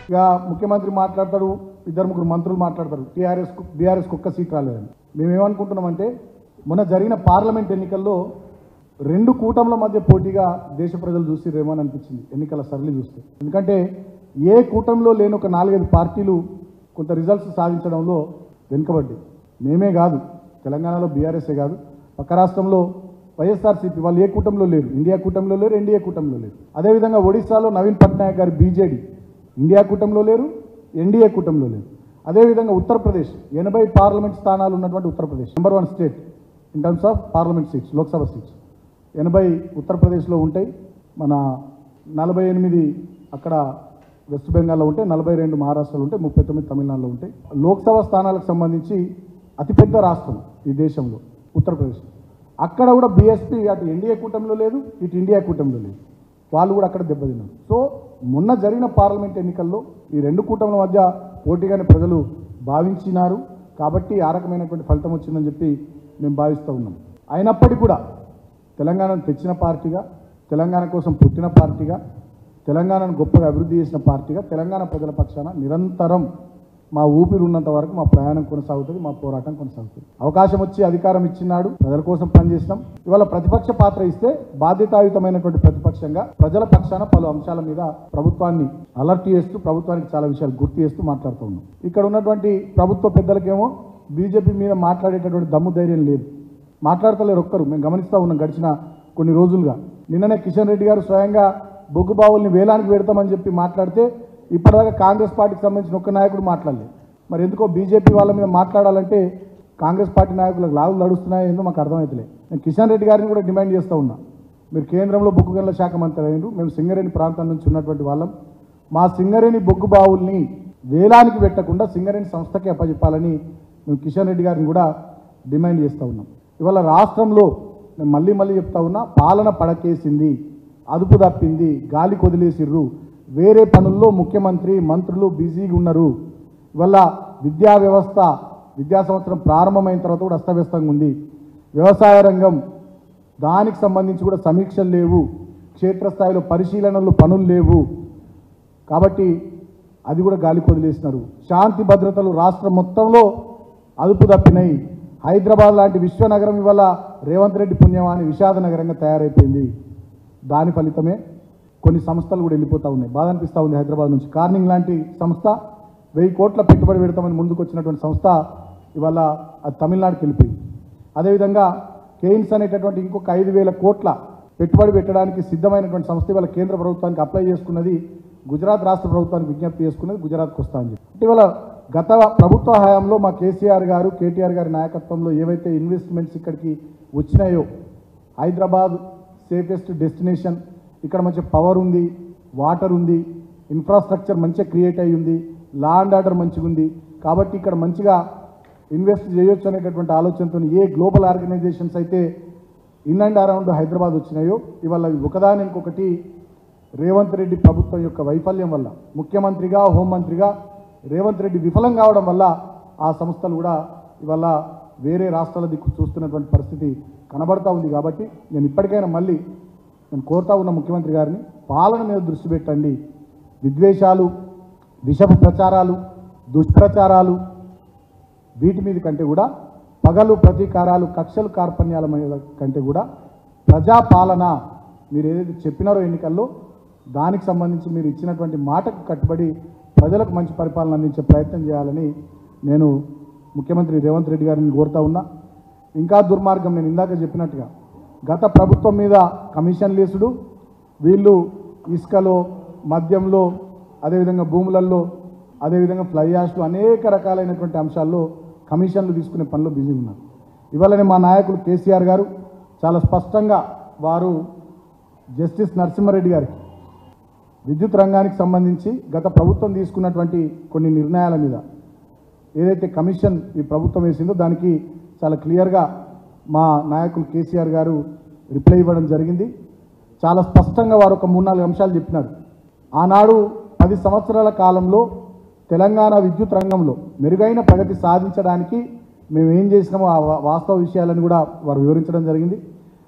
ఇక ముఖ్యమంత్రి మాట్లాడతాడు ఇద్దరు ముగ్గురు మంత్రులు మాట్లాడతారు టీఆర్ఎస్ బీఆర్ఎస్ ఒక్క సీట్ రాలేదని మేము ఏమనుకుంటున్నామంటే మొన్న జరిగిన పార్లమెంట్ ఎన్నికల్లో రెండు కూటముల మధ్య పోటీగా దేశ ప్రజలు చూసిరేమో అని అనిపించింది ఎన్నికల సరళి చూస్తే ఎందుకంటే ఏ కూటమిలో లేని ఒక నాలుగైదు పార్టీలు కొంత రిజల్ట్స్ సాధించడంలో వెనుకబడ్డాయి మేమే కాదు తెలంగాణలో బీఆర్ఎస్ఏ కాదు పక్క రాష్ట్రంలో వైఎస్ఆర్సీపీ వాళ్ళు ఏ కూటమిలో లేరు ఇండియా కూటమిలో లేరు ఎన్డీఏ కూటమిలో లేరు అదేవిధంగా ఒడిశాలో నవీన్ పట్నాయక్ గారు బీజేడీ ఇండియా కూటమిలో లేరు ఎన్డీఏ కూటమిలో లేరు అదేవిధంగా ఉత్తరప్రదేశ్ ఎనభై పార్లమెంట్ స్థానాలు ఉన్నటువంటి Uttar Pradesh number one state in terms of parliament seats Lok Sabha seats ఎనభై ఉత్తరప్రదేశ్లో ఉంటాయి మన నలభై ఎనిమిది అక్కడ వెస్ట్ బెంగాల్లో ఉంటాయి నలభై రెండు మహారాష్ట్రలో ఉంటాయి ముప్పై తొమ్మిది తమిళనాడులో ఉంటాయి లోక్సభ స్థానాలకు సంబంధించి అతిపెద్ద రాష్ట్రం ఈ దేశంలో ఉత్తరప్రదేశ్ అక్కడ కూడా బీఎస్పీ అటు ఎన్డీఏ కూటమిలో లేదు ఇటు ఇండియా కూటమిలో లేదు వాళ్ళు కూడా అక్కడ దెబ్బతిన్నారు సో మొన్న జరిగిన పార్లమెంట్ ఎన్నికల్లో ఈ రెండు కూటముల మధ్య పోటీగానే ప్రజలు భావించినారు కాబట్టి ఆ రకమైనటువంటి ఫలితం వచ్చిందని చెప్పి మేము భావిస్తూ ఉన్నాం అయినప్పటికీ కూడా తెలంగాణను తెచ్చిన పార్టీగా తెలంగాణ కోసం పుట్టిన పార్టీగా తెలంగాణను గొప్పగా అభివృద్ధి చేసిన పార్టీగా తెలంగాణ ప్రజల పక్షాన నిరంతరం మా ఊపిరి ఉన్నంత వరకు మా ప్రయాణం కొనసాగుతుంది మా పోరాటం కొనసాగుతుంది అవకాశం వచ్చి అధికారం ఇచ్చినాడు ప్రజల కోసం పనిచేసినాం ఇవాళ ప్రతిపక్ష పాత్ర ఇస్తే బాధ్యతాయుతమైనటువంటి ప్రతిపక్షంగా ప్రజల పక్షాన పలు అంశాల మీద ప్రభుత్వాన్ని అలర్ట్ చేస్తూ ప్రభుత్వానికి చాలా విషయాలు గుర్తు చేస్తూ మాట్లాడుతూ ఉన్నాం ఇక్కడ ఉన్నటువంటి ప్రభుత్వ పెద్దలకేమో బీజేపీ మీద మాట్లాడేటటువంటి దమ్ము ధైర్యం లేదు మాట్లాడతలేరు ఒక్కరు మేము గమనిస్తూ ఉన్నాం గడిచిన కొన్ని రోజులుగా నిన్ననే కిషన్ రెడ్డి గారు స్వయంగా బొగ్గు బావుల్ని వేలానికి పెడతామని చెప్పి మాట్లాడితే ఇప్పటిదాకా కాంగ్రెస్ పార్టీకి సంబంధించిన ఒక్క నాయకుడు మాట్లాడలేదు మరి ఎందుకో బీజేపీ వాళ్ళ మీద మాట్లాడాలంటే కాంగ్రెస్ పార్టీ నాయకులకు లాగులు నడుస్తున్నాయో ఏందో మాకు అర్థమవుతలే నేను కిషన్ రెడ్డి గారిని కూడా డిమాండ్ చేస్తూ ఉన్నా మీరు కేంద్రంలో బొగ్గు గనుల శాఖ మంత్రి అయినారు మేము సింగరేణి ప్రాంతం నుంచి ఉన్నటువంటి వాళ్ళం మా సింగరేణి బొగ్గు బావుల్ని వేలానికి పెట్టకుండా సింగరేణి సంస్థకి అప్పచెప్పాలని మేము కిషన్ రెడ్డి గారిని కూడా డిమాండ్ చేస్తూ ఉన్నాం ఇవాళ రాష్ట్రంలో నేను మళ్ళీ మళ్ళీ చెప్తా ఉన్నా పాలన పడకేసింది అదుపు తప్పింది గాలి కొదిలేసిర్రు వేరే పనుల్లో ముఖ్యమంత్రి మంత్రులు బిజీగా ఉన్నారు ఇవాళ విద్యా వ్యవస్థ విద్యా సంవత్సరం ప్రారంభమైన తర్వాత కూడా అస్తవ్యస్తంగా ఉంది వ్యవసాయ రంగం దానికి సంబంధించి కూడా సమీక్షలు లేవు క్షేత్రస్థాయిలో పరిశీలనలు పనులు లేవు కాబట్టి అది కూడా గాలి కొదిలేసినారు శాంతి భద్రతలు రాష్ట్రం మొత్తంలో అదుపు తప్పినాయి హైదరాబాద్ లాంటి విశ్వనగరం ఇవాళ రేవంత్ రెడ్డి పుణ్యమాని విషాద నగరంగా తయారైపోయింది దాని ఫలితమే కొన్ని సంస్థలు కూడా వెళ్ళిపోతూ ఉన్నాయి బాధ అనిపిస్తూ ఉంది హైదరాబాద్ నుంచి కార్నింగ్ లాంటి సంస్థ వెయ్యి కోట్ల పెట్టుబడి పెడతామని ముందుకు వచ్చినటువంటి సంస్థ ఇవాళ అది తమిళనాడుకి వెళ్ళిపోయింది అదేవిధంగా కేయిన్స్ అనేటటువంటి ఇంకొక ఐదు వేల కోట్ల పెట్టుబడి పెట్టడానికి సిద్ధమైనటువంటి సంస్థ ఇవాళ కేంద్ర ప్రభుత్వానికి అప్లై చేసుకున్నది గుజరాత్ రాష్ట్ర ప్రభుత్వానికి విజ్ఞప్తి చేసుకున్నది గుజరాత్కి వస్తా అని చెప్పి అంటే ఇవాళ గత ప్రభుత్వ హయాంలో మా కేసీఆర్ గారు కేటీఆర్ గారి నాయకత్వంలో ఏవైతే ఇన్వెస్ట్మెంట్స్ ఇక్కడికి వచ్చినాయో హైదరాబాద్ సేఫెస్ట్ డెస్టినేషన్ ఇక్కడ మంచి పవర్ ఉంది వాటర్ ఉంది ఇన్ఫ్రాస్ట్రక్చర్ మంచిగా క్రియేట్ అయ్యి ఉంది లా అండ్ ఆర్డర్ మంచిగా ఉంది కాబట్టి ఇక్కడ మంచిగా ఇన్వెస్ట్ చేయొచ్చు అనేటటువంటి ఆలోచనతో ఏ గ్లోబల్ ఆర్గనైజేషన్స్ అయితే ఇన్ అండ్ అరౌండ్ హైదరాబాద్ వచ్చినాయో ఇవాళ అవి ఒకదాని ఇంకొకటి రేవంత్ రెడ్డి ప్రభుత్వం యొక్క వైఫల్యం వల్ల ముఖ్యమంత్రిగా హోంమంత్రిగా రేవంత్ రెడ్డి విఫలం కావడం వల్ల ఆ సంస్థలు కూడా ఇవాళ వేరే రాష్ట్రాల దిక్కు చూస్తున్నటువంటి పరిస్థితి కనబడతా ఉంది కాబట్టి నేను ఇప్పటికైనా మళ్ళీ నేను కోరుతా ఉన్న ముఖ్యమంత్రి గారిని పాలన మీద దృష్టి పెట్టండి విద్వేషాలు విషపు ప్రచారాలు దుష్ప్రచారాలు వీటి మీద కంటే కూడా పగలు ప్రతీకారాలు కక్షలు కార్పణ్యాల మీద కంటే కూడా ప్రజాపాలన మీరు ఏదైతే చెప్పినారో ఎన్నికల్లో దానికి సంబంధించి మీరు ఇచ్చినటువంటి మాటకు కట్టుబడి ప్రజలకు మంచి పరిపాలన అందించే ప్రయత్నం చేయాలని నేను ముఖ్యమంత్రి రేవంత్ రెడ్డి గారిని కోరుతా ఉన్నా ఇంకా దుర్మార్గం నేను ఇందాక చెప్పినట్టుగా గత ప్రభుత్వం మీద కమిషన్ లేసుడు వీళ్ళు ఇసుకలో మద్యంలో అదేవిధంగా భూములలో అదేవిధంగా ఫ్లై యాష్లు అనేక రకాలైనటువంటి అంశాల్లో కమిషన్లు తీసుకునే పనిలో బిజీ ఉన్నారు ఇవాళనే మా నాయకులు కేసీఆర్ గారు చాలా స్పష్టంగా వారు జస్టిస్ నరసింహారెడ్డి గారికి విద్యుత్ రంగానికి సంబంధించి గత ప్రభుత్వం తీసుకున్నటువంటి కొన్ని నిర్ణయాల మీద ఏదైతే కమిషన్ ఈ ప్రభుత్వం వేసిందో దానికి చాలా క్లియర్గా మా నాయకులు కేసీఆర్ గారు రిప్లై ఇవ్వడం జరిగింది చాలా స్పష్టంగా వారు ఒక మూడు నాలుగు అంశాలు చెప్పినారు ఆనాడు పది సంవత్సరాల కాలంలో తెలంగాణ విద్యుత్ రంగంలో మెరుగైన ప్రగతి సాధించడానికి మేము ఏం చేసినామో ఆ వా- వాస్తవ విషయాలను కూడా వారు వివరించడం జరిగింది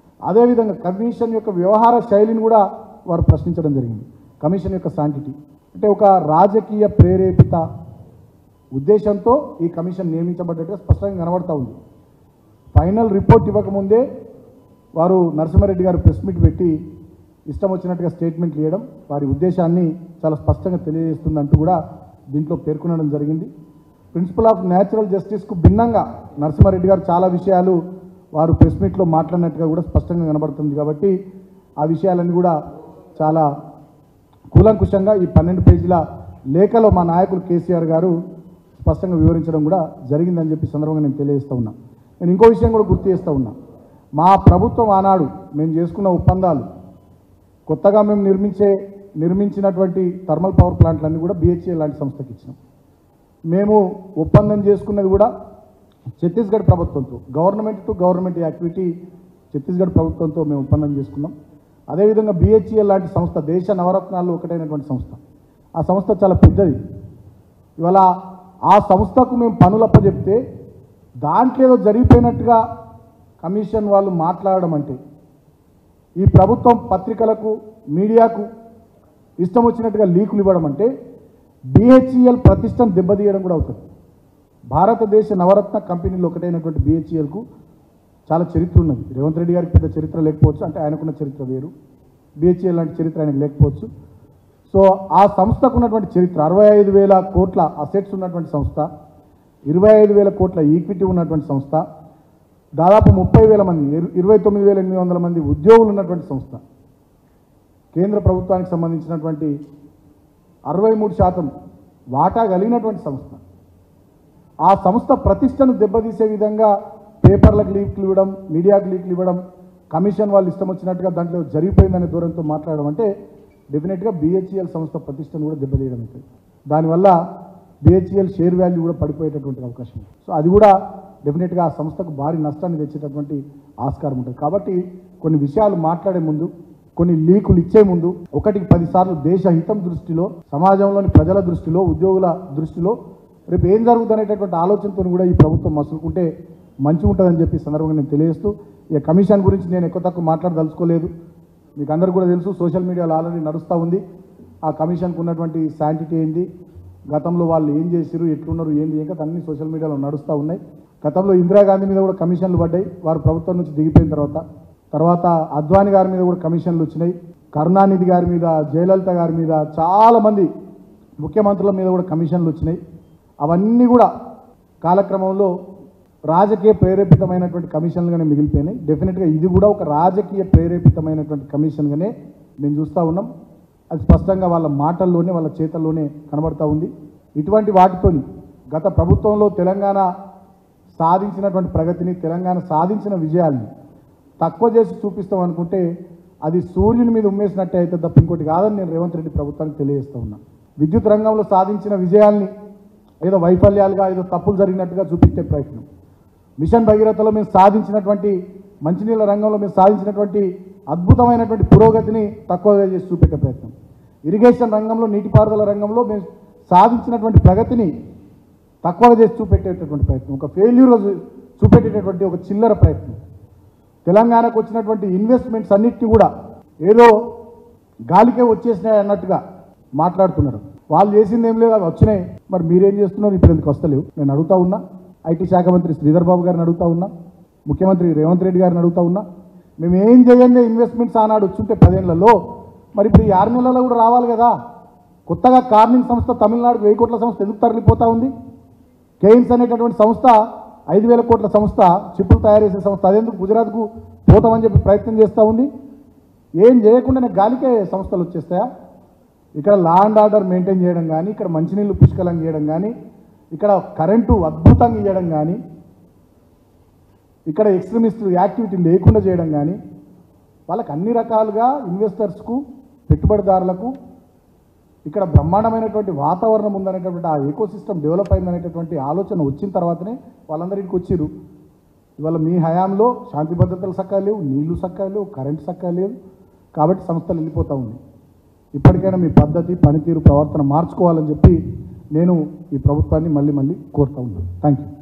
అదేవిధంగా కమిషన్ యొక్క వ్యవహార శైలిని కూడా వారు ప్రశ్నించడం జరిగింది కమిషన్ యొక్క శాంటిటీ అంటే ఒక రాజకీయ ప్రేరేపిత ఉద్దేశంతో ఈ కమిషన్ నియమించబడ్డట్టుగా స్పష్టంగా కనబడతా ఉంది ఫైనల్ రిపోర్ట్ ఇవ్వకముందే వారు నరసింహారెడ్డి గారు ప్రెస్ మీట్ పెట్టి ఇష్టం వచ్చినట్టుగా స్టేట్మెంట్లు ఇవ్వడం వారి ఉద్దేశాన్ని చాలా స్పష్టంగా తెలియజేస్తుందంటూ కూడా దీంట్లో పేర్కొనడం జరిగింది ప్రిన్సిపల్ ఆఫ్ న్యాచురల్ జస్టిస్కు భిన్నంగా నరసింహారెడ్డి గారు చాలా విషయాలు వారు ప్రెస్ మీట్లో మాట్లాడినట్టుగా కూడా స్పష్టంగా కనబడుతుంది కాబట్టి ఆ విషయాలన్నీ కూడా చాలా కూలంకుషంగా ఈ పన్నెండు పేజీల లేఖలో మా నాయకులు కేసీఆర్ గారు స్పష్టంగా వివరించడం కూడా జరిగిందని చెప్పి సందర్భంగా నేను తెలియజేస్తూ ఉన్నా నేను ఇంకో విషయం కూడా గుర్తు చేస్తూ ఉన్నా మా ప్రభుత్వం ఆనాడు మేము చేసుకున్న ఒప్పందాలు కొత్తగా మేము నిర్మించే నిర్మించినటువంటి థర్మల్ పవర్ ప్లాంట్లన్నీ కూడా బిహెచ్ఏ లాంటి సంస్థకి ఇచ్చినాం మేము ఒప్పందం చేసుకున్నది కూడా ఛత్తీస్గఢ్ ప్రభుత్వంతో government to government activity Chhattisgarh ప్రభుత్వంతో మేము ఒప్పందం చేసుకున్నాం అదేవిధంగా బిహెచ్ఈఎల్ లాంటి సంస్థ దేశ నవరత్నాల్లో ఒకటైనటువంటి సంస్థ ఆ సంస్థ చాలా పెద్దది ఇవాళ ఆ సంస్థకు మేము పనులప్ప చెప్తే దాంట్లో ఏదో జరిగిపోయినట్టుగా కమిషన్ వాళ్ళు మాట్లాడడం అంటే ఈ ప్రభుత్వం పత్రికలకు మీడియాకు ఇష్టం వచ్చినట్టుగా లీకులు ఇవ్వడం అంటే బిహెచ్ఈఎల్ ప్రతిష్టను దెబ్బతీయడం కూడా అవుతుంది భారతదేశ నవరత్న కంపెనీలు ఒకటైనటువంటి బిహెచ్ఈఎల్కు చాలా చరిత్ర ఉన్నది రేవంత్ రెడ్డి గారికి పెద్ద చరిత్ర లేకపోవచ్చు అంటే ఆయనకున్న చరిత్ర వేరు బిహెచ్ఈఎల్ లాంటి చరిత్ర ఆయనకు లేకపోవచ్చు సో ఆ సంస్థకు ఉన్నటువంటి చరిత్ర అరవై ఐదు వేల కోట్ల అసెట్స్ ఉన్నటువంటి సంస్థ ఇరవై ఐదు వేల కోట్ల ఈక్విటీ ఉన్నటువంటి సంస్థ దాదాపు ముప్పై వేల మంది ఇరు- ఇరవై తొమ్మిది వేల ఎనిమిది వందల మంది ఉద్యోగులు ఉన్నటువంటి సంస్థ కేంద్ర ప్రభుత్వానికి సంబంధించినటువంటి అరవై మూడు శాతం వాటా కలిగినటువంటి సంస్థ ఆ సంస్థ ప్రతిష్టను దెబ్బతీసే విధంగా పేపర్లకు లీక్లు ఇవ్వడం మీడియాకు లీక్లు ఇవ్వడం కమిషన్ వాళ్ళు ఇష్టం వచ్చినట్టుగా దాంట్లో జరిగిపోయిందనే దూరంతో మాట్లాడడం అంటే డెఫినెట్గా బిహెచ్ఈఎల్ సంస్థ ప్రతిష్టను కూడా దెబ్బతీయడం అవుతుంది దానివల్ల బిహెచ్ఈఎల్ షేర్ వాల్యూ కూడా పడిపోయేటటువంటి అవకాశం ఉంది సో అది కూడా డెఫినెట్గా ఆ సంస్థకు భారీ నష్టాన్ని తెచ్చేటటువంటి ఆస్కారం ఉంటుంది కాబట్టి కొన్ని విషయాలు మాట్లాడే ముందు కొన్ని లీకులు ఇచ్చే ముందు ఒకటికి పదిసార్లు దేశ హితం దృష్టిలో సమాజంలోని ప్రజల దృష్టిలో ఉద్యోగుల దృష్టిలో రేపు ఏం జరుగుతుంది అనేటటువంటి ఆలోచనతో కూడా ఈ ప్రభుత్వం మసులుకుంటే మంచిగా ఉంటుందని చెప్పి ఈ సందర్భంగా నేను తెలియజేస్తూ ఇక కమిషన్ గురించి నేను ఎక్కువ తక్కువ మాట్లాడదలుచుకోలేదు మీకు అందరూ కూడా తెలుసు సోషల్ మీడియాలో ఆల్రెడీ నడుస్తూ ఉంది ఆ కమిషన్కు ఉన్నటువంటి శాంటిటీ ఏంది గతంలో వాళ్ళు ఏం చేసిరు ఎట్లున్నారు ఏంది ఇంకా అన్ని సోషల్ మీడియాలో నడుస్తూ ఉన్నాయి గతంలో ఇందిరాగాంధీ మీద కూడా కమిషన్లు పడ్డాయి వారు ప్రభుత్వం నుంచి దిగిపోయిన తర్వాత తర్వాత అద్వాని గారి మీద కూడా కమిషన్లు వచ్చినాయి కరుణానిధి గారి మీద జయలలిత గారి మీద చాలామంది ముఖ్యమంత్రుల మీద కూడా కమిషన్లు వచ్చినాయి అవన్నీ కూడా కాలక్రమంలో రాజకీయ ప్రేరేపితమైనటువంటి కమిషన్లుగానే మిగిలిపోయినాయి డెఫినెట్గా ఇది కూడా ఒక రాజకీయ ప్రేరేపితమైనటువంటి కమిషన్గానే మేము చూస్తూ ఉన్నాం అది స్పష్టంగా వాళ్ళ మాటల్లోనే వాళ్ళ చేతల్లోనే కనబడతా ఉంది ఇటువంటి వాటితోని గత ప్రభుత్వంలో తెలంగాణ సాధించినటువంటి ప్రగతిని తెలంగాణ సాధించిన విజయాల్ని తక్కువ చేసి చూపిస్తాం అనుకుంటే అది సూర్యుని మీద ఉమ్మేసినట్టే అయితే తప్ప ఇంకోటి కాదని నేను రేవంత్ రెడ్డి ప్రభుత్వానికి తెలియజేస్తా ఉన్నా విద్యుత్ రంగంలో సాధించిన విజయాల్ని ఏదో వైఫల్యాలుగా ఏదో తప్పులు జరిగినట్టుగా చూపించే ప్రయత్నం మిషన్ భగీరథలో మేము సాధించినటువంటి మంచినీళ్ళ రంగంలో మేము సాధించినటువంటి అద్భుతమైనటువంటి పురోగతిని తక్కువగా చేసి చూపెట్టే ప్రయత్నం ఇరిగేషన్ రంగంలో నీటిపారుదల రంగంలో మేము సాధించినటువంటి ప్రగతిని తక్కువగా చేసి చూపెట్టేటటువంటి ప్రయత్నం ఒక ఫెయిల్యూర్ చూపెట్టేటటువంటి ఒక చిల్లర ప్రయత్నం తెలంగాణకు వచ్చినటువంటి ఇన్వెస్ట్మెంట్స్ అన్నిటిని కూడా ఏదో గాలికే వచ్చేసినాయి అన్నట్టుగా మాట్లాడుతున్నారు వాళ్ళు చేసింది ఏం లేదు అవి వచ్చినాయి మరి మీరేం చేస్తున్నారు ఇప్పుడు ఎందుకు వస్తలేవు నేను అడుగుతా ఉన్నా ఐటీ శాఖ మంత్రి శ్రీధర్ బాబు గారిని అడుగుతా ఉన్నా ముఖ్యమంత్రి రేవంత్ రెడ్డి గారిని అడుగుతా ఉన్నా మేము ఏం చేయండి ఇన్వెస్ట్మెంట్స్ ఆనాడు వచ్చుంటే పదేళ్లలో మరి ఇప్పుడు ఈ ఆరు నెలల్లో కూడా రావాలి కదా కొత్తగా కార్నింగ్ సంస్థ తమిళనాడుకు వెయ్యి కోట్ల సంస్థ ఎందుకు తరలిపోతా ఉంది కేయిన్స్ అనేటటువంటి సంస్థ ఐదు వేల కోట్ల సంస్థ చిప్పులు తయారు చేసే సంస్థ అదెందుకు గుజరాత్కు పోతామని చెప్పి ప్రయత్నం చేస్తూ ఉంది ఏం చేయకుండానే గాలికే సంస్థలు వచ్చేస్తాయా ఇక్కడ లా అండ్ ఆర్డర్ మెయింటైన్ చేయడం కానీ ఇక్కడ మంచినీళ్ళు పుష్కలంగా చేయడం కానీ ఇక్కడ కరెంటు అద్భుతంగా ఇవ్వడం కానీ ఇక్కడ ఎక్స్ట్రీమిస్ట్ యాక్టివిటీ లేకుండా చేయడం కానీ వాళ్ళకి అన్ని రకాలుగా ఇన్వెస్టర్స్కు పెట్టుబడిదారులకు ఇక్కడ బ్రహ్మాండమైనటువంటి వాతావరణం ఉందనేటటువంటి ఆ ఎకో సిస్టమ్ డెవలప్ అయిందనేటటువంటి ఆలోచన వచ్చిన తర్వాతనే వాళ్ళందరికీ వచ్చిర్రు ఇవాళ మీ హయాంలో శాంతి భద్రతలు సక్కా లేవు నీళ్లు సక్కా లేవు కరెంట్ సక్కా లేదు కాబట్టి సంస్థలు వెళ్ళిపోతూ ఉంది ఇప్పటికైనా మీ పద్ధతి పనితీరు ప్రవర్తన మార్చుకోవాలని చెప్పి నేను ఈ ప్రభుత్వాన్ని మళ్ళీ మళ్ళీ కోరుతా ఉన్నాను థ్యాంక్ యూ